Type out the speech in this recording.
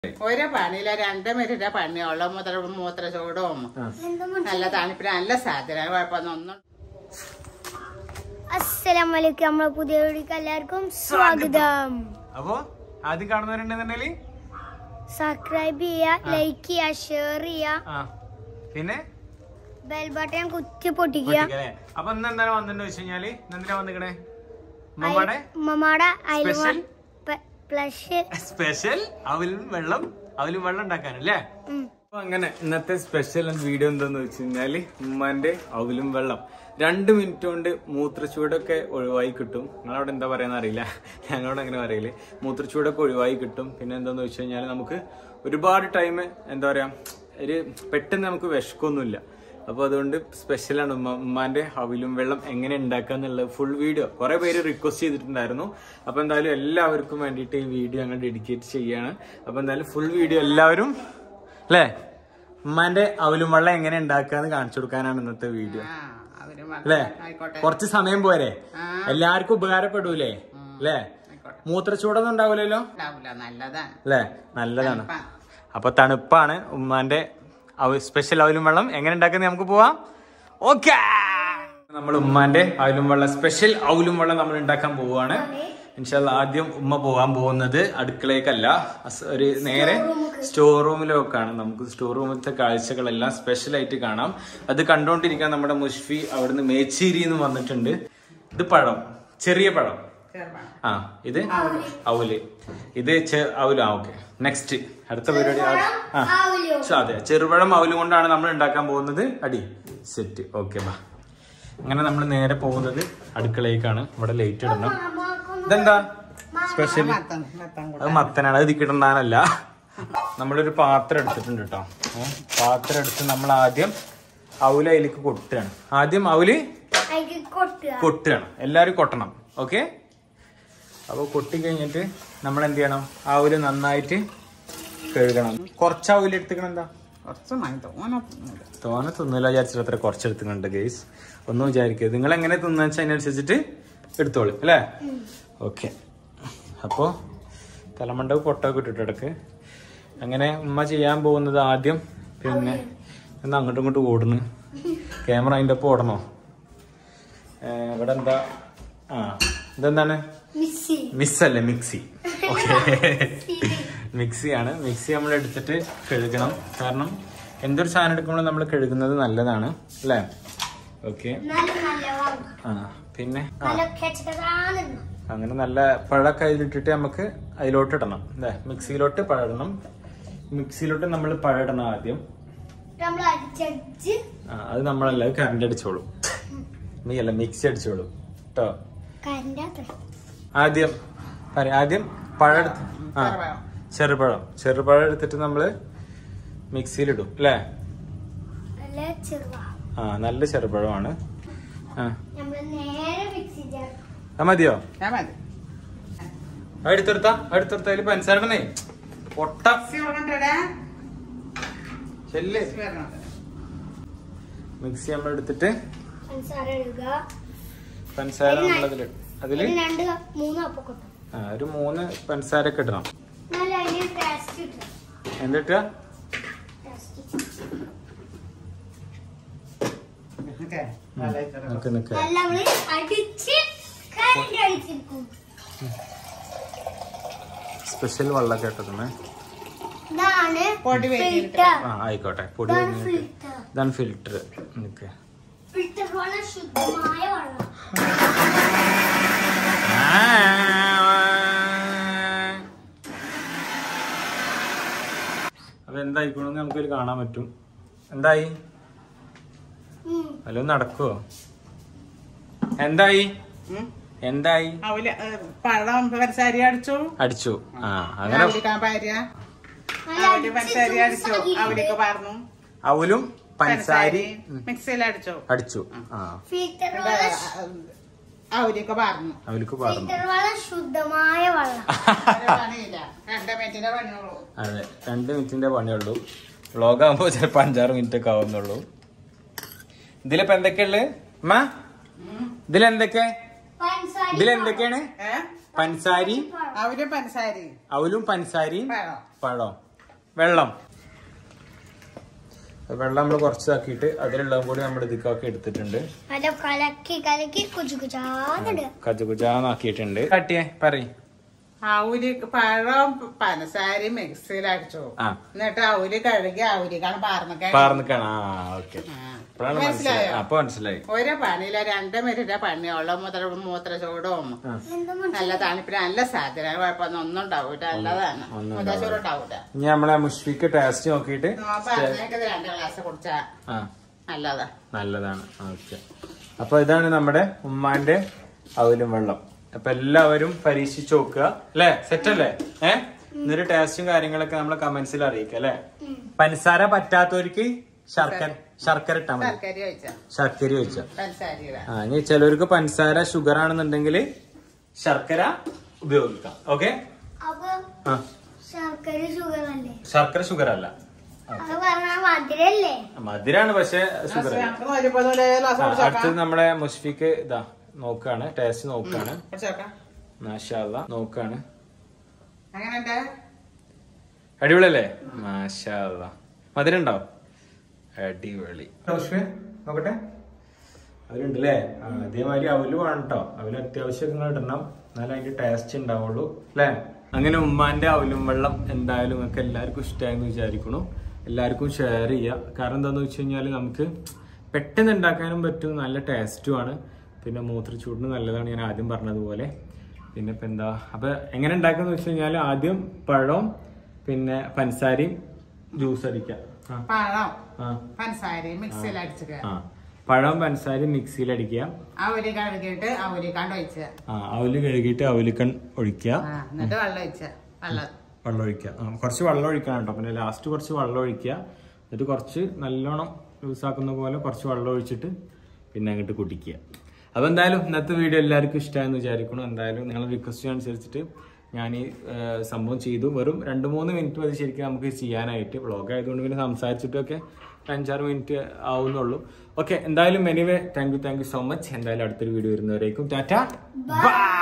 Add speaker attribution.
Speaker 1: ഒരു പണിയില്ല രണ്ട് മിനിറ്റ് പണിയുള്ള മൂത്ര മൂത്ര ചൂടും നല്ല തണുപ്പിന് നല്ല സാധ്യത കുഴപ്പമൊന്നും ഒന്നും
Speaker 2: അസ്സലാമലൈക്കും നമ്മളെ പുതിയ വീഡിയോക്ക് എല്ലാവർക്കും സ്വാഗതം
Speaker 3: അപ്പോ ആദ്യം കാണുന്നവരുണ്ടെന്നുണ്ടെങ്കിൽ
Speaker 2: സബ്സ്ക്രൈബ് ചെയ്യുക ലൈക്ക് ചെയ്യുക ഷെയർ ചെയ്യുക
Speaker 3: ആ പിന്നെ
Speaker 2: ബെൽ ബട്ടൺ കുത്തി പൊട്ടിക്കുക
Speaker 3: പൊട്ടിക്കല്ലേ? അപ്പൊ ഇന്ന് എന്താണ് വന്നിട്ട് വെച്ച് കഴിഞ്ഞാല് ഇന്ന് എന്തിനാ വന്നിക്കണേ ഉമ്മയുടെ
Speaker 2: മമ്മാടെ അയൽവ
Speaker 3: Special?
Speaker 2: പ്ലഷ്
Speaker 3: സ്പെഷ്യൽ അവലും വെള്ളം അവലും വെള്ളം ഉണ്ടാക്കാനല്ലേ അപ്പൊ അങ്ങനെ ഇന്നത്തെ സ്പെഷ്യൽ വീഡിയോ എന്താന്ന് വെച്ച് കഴിഞ്ഞാല് ഉമ്മാന്റെ അവലും വെള്ളം രണ്ട് മിനിറ്റ് കൊണ്ട് മൂത്രച്ചൂടൊക്കെ ഒഴിവായി കിട്ടും നിങ്ങളവിടെ എന്താ പറയാന്ന് അറിയില്ല ഞങ്ങളോട് അങ്ങനെ പറയില്ലേ മൂത്രച്ചൂടൊക്കെ ഒഴിവായി കിട്ടും പിന്നെ എന്താന്ന് വെച്ച് കഴിഞ്ഞാൽ നമുക്ക് ഒരുപാട് ടൈം എന്താ പറയാ ഒരു പെട്ടെന്ന് നമുക്ക് വിശക്കൊന്നുമില്ല അപ്പോൾ അതുകൊണ്ട് സ്പെഷ്യലാണ് ഉമ്മ ഉമ്മാന്റെ അവിലും വെള്ളം എങ്ങനെ ഉണ്ടാക്കുക എന്നുള്ള ഫുൾ വീഡിയോ കുറെ പേര് റിക്വസ്റ്റ് ചെയ്തിട്ടുണ്ടായിരുന്നു അപ്പോൾ എന്തായാലും എല്ലാവർക്കും വേണ്ടിയിട്ട് ഈ വീഡിയോ ഞങ്ങൾ ഡെഡിക്കേറ്റ് ചെയ്യാണ് അപ്പോൾ എന്തായാലും ഫുൾ വീഡിയോ എല്ലാവരും അല്ലേ ഉമ്മാന്റെ അവലും വെള്ളം എങ്ങനെ ഉണ്ടാക്കുക എന്ന് കാണിച്ചു കൊടുക്കാനാണ് ഇന്നത്തെ വീഡിയോ
Speaker 1: ആ അവര്
Speaker 3: അല്ലേ
Speaker 1: ആയിക്കോട്ടെ
Speaker 3: കുറച്ച് സമയം പോരെ എല്ലാവർക്കും ഉപകാരപ്പെടൂലേ അല്ലേ മൂത്രച്ചൂടൊന്നും ഉണ്ടാവില്ലല്ലോ
Speaker 1: ഉണ്ടാവില്ല നല്ലതാണ്
Speaker 3: അല്ലേ നല്ലതാണ്
Speaker 1: തണുപ്പാ.
Speaker 3: അപ്പൊ തണുപ്പാണ് ഉമ്മാന്റെ സ്പെഷ്യൽ അവലും വെള്ളം എങ്ങനെ ഉണ്ടാക്കുന്നത് നമുക്ക് പോവാം ഓക്കെ നമ്മൾ ഉമ്മാന്റെ അവലും വെള്ളം സ്പെഷ്യൽ അവലും വെള്ളം നമ്മൾ ഉണ്ടാക്കാൻ പോവുകയാണ് ഇൻഷാല്ല ആദ്യം ഉമ്മ പോകാൻ പോകുന്നത് അടുക്കളയ്ക്കല്ല അസ് ഒരു നേരെ സ്റ്റോർ റൂമിലൊക്കെയാണ് നമുക്ക് സ്റ്റോർ റൂമിലത്തെ കാഴ്ചകളെല്ലാം സ്പെഷ്യൽ ആയിട്ട് കാണാം അത് കണ്ടുകൊണ്ടിരിക്കാൻ നമ്മുടെ മുഷ്ഫി അവിടുന്ന് മേച്ചേരി എന്ന് വന്നിട്ടുണ്ട് ഇത് പഴം ചെറിയ പഴം
Speaker 1: ചെറുപ്പം
Speaker 3: ആ ഇത് അവല് ഇത് ചെ- അവല് ആ ഓക്കെ നെക്സ്റ്റ് അടുത്ത പരിപാടി ആ- ആ ചെ- അതെ ചെറുപഴം അവല് കൊണ്ടാണ് നമ്മൾ ഉണ്ടാക്കാൻ പോകുന്നത് അടി സെറ്റ് ഓക്കെ ബാ അങ്ങനെ നമ്മൾ നേരെ പോകുന്നത് അടുക്കളയിലേക്കാണ് ഇവിടെ ലൈറ്റ് ഇടണം ഇതെന്താ സ്പെഷ്യൽ
Speaker 1: മത്തം മത്തം കൂടെ
Speaker 3: അത് മത്തനാണ് അത് ഇതിക്കിടണ്ടാനല്ല നമ്മളൊരു പാത്രം എടുത്തിട്ടുണ്ട് കേട്ടോ ഏ, പാത്രം എടുത്ത് നമ്മൾ ആദ്യം അവല് അതിലേക്ക് കൊട്ടുകയാണ് ആദ്യം അവല്
Speaker 2: അതിക്ക് കൊട്ടുക
Speaker 3: കൊട്ടുകയാണ് എല്ലാവരും കൊട്ടണം ഓക്കെ അപ്പോൾ കൊട്ടി കഴിഞ്ഞിട്ട് നമ്മൾ എന്ത് ചെയ്യണം ആ ഒരു നന്നായിട്ട് കഴുകണം കുറച്ച് അവല് എടുത്തുക്കണം എന്താ
Speaker 1: കുറച്ച് മതി തോന്നൊന്നുമില്ല
Speaker 3: തോനെ തിന്നില്ല വിചാരിച്ചിട്ട് അത്ര കുറച്ച് എടുത്തുന്നുണ്ട് ഗൈസ് ഒന്നും വിചാരിക്കരുത് നിങ്ങൾ എങ്ങനെ തിന്നു വെച്ചാൽ അതിനനുസരിച്ചിട്ട് എടുത്തോളൂ അല്ലേ ഓക്കെ അപ്പോൾ തലമണ്ടവ് പൊട്ടൊക്കെ ഇട്ടിട്ട് ഇടക്ക് അങ്ങനെ ഉമ്മ ചെയ്യാൻ പോകുന്നത് ആദ്യം പിന്നെ എന്നാ അങ്ങോട്ടും ഇങ്ങോട്ടും ഓടുന്നു ക്യാമറ അതിൻ്റെ ഒപ്പം ഓടണോ ഏ, ഇവിടെ എന്താ ആ ഇതെന്താണ്
Speaker 2: മിസ്സി
Speaker 3: മിക്സല്ലേ മിക്സി ഓക്കെ മിക്സിയാണ് മിക്സി നമ്മൾ എടുത്തിട്ട് കഴുകണം കാരണം എന്തൊരു സാധനം എടുക്കുമ്പോഴും നമ്മൾ കഴുകുന്നത് നല്ലതാണ് അല്ലേ ഓക്കെ
Speaker 2: നല്ല നല്ല വാങ്ങ
Speaker 3: ആ പിന്നെ ആ
Speaker 2: നല്ല കെച്ചതാണെന്ന്
Speaker 3: അങ്ങനെ നല്ല പഴമൊക്കെ അതിലിട്ടിട്ട് നമുക്ക് അതിലോട്ട് ഇടണം അല്ലേ മിക്സിയിലോട്ട് പഴടണം മിക്സിയിലോട്ട് നമ്മൾ പഴടണം ആദ്യം
Speaker 2: നമ്മൾ അടിച്ചടിച്ച്
Speaker 3: ആ അത് നമ്മളല്ല കറണ്ട് അടിച്ചോളും നീ അല്ല മിക്സി അടിച്ചോളും കേട്ടോ
Speaker 2: കരണ്ടാത്ത
Speaker 3: ആദ്യം പറയാം ആദ്യം പഴം എടുത്ത് ആ
Speaker 1: ചെറുപഴം.
Speaker 3: ചെറുപഴം ചെറുപഴം എടുത്തിട്ട് നമ്മള് മിക്സിയിലിടും അല്ലേ
Speaker 2: നല്ല ചെറുവ
Speaker 3: ആ നല്ല ചെറുപഴമാണ് ആ
Speaker 2: നമ്മള് നേരെ മിക്സി ചേർക്കും
Speaker 3: അത് മതിയോ
Speaker 1: ഞാൻ മതി
Speaker 3: അത് എടുത്തെടുത്താ അത് എടുത്തെടുത്ത അതിൽ പഞ്ചസാരണേ പൊട്ട
Speaker 1: മിക്സി കൊണ്ടിടാ
Speaker 3: ചെല്ല് മിക്സി നമ്മൾ എടുത്തിട്ട്
Speaker 2: പഞ്ചസാര ഇടുക
Speaker 3: പഞ്ചസാര നമ്മളതിൽ അതില്
Speaker 2: അതിൽ രണ്ട് മൂന്ന് കപ്പ് കൊട്ടും
Speaker 3: ആ ഒരു മൂന്ന് പഞ്ചസാര ഒക്കെ ഇടണം
Speaker 2: നല്ല അതിന് ടേസ്റ്റ് കിട്ടും
Speaker 3: എന്നിട്ട്
Speaker 2: ടേസ്റ്റ്
Speaker 3: നമുക്ക് നിക്ക
Speaker 2: നല്ല നമ്മള് അടിച്ച് കരണ്ട് അടിച്ചിരിക്കും
Speaker 3: സ്പെഷ്യൽ വെള്ളമൊക്കെ ഇട്ടതന്നെ
Speaker 2: ഇതാണ്
Speaker 1: പൊടി
Speaker 2: ഫിൽറ്റർ
Speaker 3: ആ ആയിക്കോട്ടെ പൊടി
Speaker 2: ഇതാണ്
Speaker 3: കഴിഞ്ഞിട്ട്
Speaker 2: ഫിൽറ്റർ
Speaker 3: ഇതാണ് ഫിൽറ്റർ നിക്ക്
Speaker 2: ഫിൽറ്റർ വെള്ളം ശുദ്ധമായ വെള്ളം
Speaker 3: അപ്പൊ എന്തായിക്കോണെന്ന് നമുക്കിതിൽ കാണാൻ പറ്റും എന്തായി
Speaker 2: ഉം.
Speaker 3: വല്ലതും നടക്കുവോ എന്തായി എന്തായി
Speaker 1: അവല് ഏ, പഴം പഞ്ചസാരി അടിച്ചു
Speaker 3: അടിച്ചു ആ അങ്ങനെ
Speaker 1: അവലിക്കാൻ പാര്യ
Speaker 2: നല്ല
Speaker 1: അവല്
Speaker 2: അടിച്ച്
Speaker 1: പഞ്ചസാരി അടിച്ചു
Speaker 2: ജ്യൂസാക്കിയിട്ടുണ്ട്.
Speaker 1: അവലിക്ക് പറഞ്ഞു
Speaker 3: അവലും പഞ്ചസാരി
Speaker 1: മിക്സിയിൽ അടിച്ചു
Speaker 3: അടിച്ചു ആ
Speaker 2: ഫിൽറ്റർ വെള്ളം ശു-
Speaker 1: അവലിക്ക് പറഞ്ഞു
Speaker 3: അവർക്ക് പറഞ്ഞു
Speaker 2: ഫിൽറ്റർ വെള്ളം ശുദ്ധമായ വെള്ളം
Speaker 1: ഒരു പണിയില്ല രണ്ട് മിനിറ്റിന്റെ പണിയുള്ളൂ
Speaker 3: അതെ രണ്ട് മിനിറ്റിന്റെ പണിയുള്ളൂ വ്ളോഗ് ആകുമ്പോ ചിലപ്പോ അഞ്ചാറ് മിനിറ്റ് ഒക്കെ ആവുന്നുള്ളൂ ഇതിലിപ്പോ എന്തൊക്കെയുള്ളത് അമ്മ ഇതിലെന്തൊക്കെ
Speaker 2: പഞ്ചസാര
Speaker 3: ഇതിലെന്തൊക്കെയാണ്
Speaker 1: ഏ
Speaker 3: പഞ്ചസാരി
Speaker 1: അവല് പഞ്ചസാരി
Speaker 3: അവലും പഞ്ചസാരിയും
Speaker 1: പഴം
Speaker 3: പഴം വെള്ളം വെള്ളം നമ്മൾ കുറച്ചാക്കിയിട്ട് അതിലുള്ളതും കൂടി നമ്മൾ ഇതിക്കാക്കി എടുത്തിട്ടുണ്ട്
Speaker 2: നല്ല കലക്കി കലക്കി കുച്ചു കുച്ചാന്നിടുക
Speaker 3: കജ കുജാന്നാക്കിയിട്ടുണ്ട് കാട്ടിയേ പറയ്
Speaker 1: അവല് പഴം പനസാരയും മിക്സിയിലടിച്ചു
Speaker 3: ആ
Speaker 1: എന്നിട്ട് അവല് കഴുകി അവലിക്കാണ് പാർന്നൊക്കെ
Speaker 3: പാർന്നിക്കാണ് ആ ഓക്കെ അപ്പോഴാണ് മനസ്സിലായി അപ്പൊ മനസ്സിലായി
Speaker 1: ഒരു പണിയില്ല രണ്ട് മിനിറ്റ് പണിയുള്ള മൂത്ര മൂത്ര ചൂടും
Speaker 3: ആ.
Speaker 1: നല്ല തണുപ്പിന് നല്ല സാധ്യത കുഴപ്പമൊന്നും ഒന്നും ഉണ്ടാവൂല നല്ലതാണ്
Speaker 3: ഒന്നും
Speaker 1: മൂത്ര ചൂട് ഉണ്ടാവൂല
Speaker 3: ഇനി നമ്മളെ മുഷ്ഫിക്ക് ടേസ്റ്റ് നോക്കിയിട്ട്
Speaker 1: പറഞ്ഞേക്കത് രണ്ട് ഗ്ലാസ് കുടിച്ചാ
Speaker 3: ആ
Speaker 1: നല്ലതാ
Speaker 3: നല്ലതാണ് ഓക്കെ അപ്പൊ ഇതാണ് നമ്മുടെ ഉമ്മാന്റെ അവലും വെള്ളം അപ്പൊ എല്ലാവരും പരീക്ഷിച്ച് നോക്കുക അല്ലേ സെറ്റ് അല്ലേ ഏ എന്നിട്ട് ടേസ്റ്റും കാര്യങ്ങളൊക്കെ നമ്മളെ കമന്റ്സിൽ അറിയിക്കുക അല്ലെ പഞ്ചസാര പറ്റാത്തവർക്ക് ശർക്കര ശർക്കര ഇട്ടാ മതി
Speaker 1: ശർക്കര ഒഴിച്ചാ
Speaker 3: ശർക്കര വെച്ച
Speaker 1: പഞ്ചസാര
Speaker 3: ആ ഇനി ചിലവർക്ക് പഞ്ചസാര ഷുഗർ ആണെന്നുണ്ടെങ്കിൽ ശർക്കര ഉപയോഗിക്കാം ഓക്കെ
Speaker 2: അപ്പൊ
Speaker 3: ആ
Speaker 2: ശർക്കര ഷുഗർ അല്ലേ
Speaker 3: ശർക്കര ഷുഗർ അല്ല
Speaker 2: അത് പറഞ്ഞാൽ മധുരല്ലേ
Speaker 3: മധുരാണ് പക്ഷെ ഷുഗർ അല്ല
Speaker 1: ഞങ്ങൾക്ക് വരുമ്പോ ഒരു ഗ്ലാസ്
Speaker 3: ആ,
Speaker 1: കുടിച്ചോക്കാം
Speaker 3: അടുത്തത് നമ്മളെ മുഷ്ഫിക്ക് ഇതാ നോക്കാണ് ടേസ്റ്റ് നോക്കാണ്
Speaker 1: കുടിച്ചോക്കാം
Speaker 3: മാഷാല്ല നോക്കാണ്
Speaker 1: അങ്ങനെയുണ്ട്
Speaker 3: അടിപൊളിയല്ലേ മാഷാല്ല മധുരം ഉണ്ടോ അടിപൊളി നോക്കട്ടെ അവരുണ്ടല്ലേ ആ, അതേമാതിരി അവല് വേണം കേട്ടോ അവല് അത്യാവശ്യം നിങ്ങൾ ഇടണം എന്നാലും അതിന്റെ ടേസ്റ്റ് ഉണ്ടാവുള്ളൂ അല്ലേ അങ്ങനെ ഉമ്മാന്റെ അവലും വെള്ളം എന്തായാലും നിങ്ങൾക്ക് എല്ലാവർക്കും ഇഷ്ടമായെന്ന് വിചാരിക്കണു എല്ലാവർക്കും ഷെയർ ചെയ്യുക കാരണം എന്താണെന്ന് വെച്ച് കഴിഞ്ഞാൽ നമുക്ക് പെട്ടെന്ന് ഉണ്ടാക്കാനും പറ്റും നല്ല ടേസ്റ്റുമാണ് പിന്നെ മൂത്രച്ചൂടിന് നല്ലതാണ് ഞാൻ ആദ്യം പറഞ്ഞതുപോലെ പിന്നെ ഇപ്പം എന്താ അപ്പം എങ്ങനെ ഉണ്ടാക്കാന്ന് വെച്ച് കഴിഞ്ഞാൽ ആദ്യം പഴവും പിന്നെ പഞ്ചസാരയും ജ്യൂസ് അടിക്കാം ആ
Speaker 1: പഴം
Speaker 3: ആ
Speaker 1: പഞ്ചസാരയും മിക്സിയിൽ അടിച്ചിട്ട്
Speaker 3: ആ പഴം പഞ്ചസാരയും മിക്സിയിൽ അടിക്കുക
Speaker 1: അവല് കഴുകിയിട്ട് അവലിക്കാണ്ട് ഒഴിച്ച
Speaker 3: ആ അവല് കഴുകിയിട്ട് അവലിക്കൺ ഒഴിക്കുക
Speaker 1: ആ എന്നിട്ട് വെള്ളം ഒഴിച്ച വെള്ളം
Speaker 3: വെള്ളം ഒഴിക്കുക ആ, കുറച്ച് വെള്ളം ഒഴിക്കണം കേട്ടോ പിന്നെ ലാസ്റ്റ് കുറച്ച് വെള്ളം ഒഴിക്കുക എന്നിട്ട് കുറച്ച് നല്ലോണം ലൂസാക്കുന്ന പോലെ കുറച്ച് വെള്ളം ഒഴിച്ചിട്ട് പിന്നെ അങ്ങോട്ട് കുടിക്കുക അപ്പോൾ എന്തായാലും ഇന്നത്തെ വീഡിയോ എല്ലാവർക്കും ഇഷ്ടമായെന്ന് വിചാരിക്കണം എന്തായാലും നിങ്ങളുടെ റിക്വസ്റ്റ് അനുസരിച്ചിട്ട് ഞാൻ ഈ ആ, സംഭവം ചെയ്തു വെറും രണ്ട് മൂന്ന് മിനിറ്റ് മതി ശരിക്കും നമുക്ക് ചെയ്യാനായിട്ട് വ്ളോഗ് ആയതുകൊണ്ട് പിന്നെ സംസാരിച്ചിട്ടൊക്കെ ഒരു അഞ്ചാറ് മിനിറ്റ് ആവുന്നുള്ളൂ ഓക്കെ എന്തായാലും anyway thank you thank you so much എന്തായാലും അടുത്തൊരു വീഡിയോ വരുന്നവരേക്കും ടാറ്റ ബൈ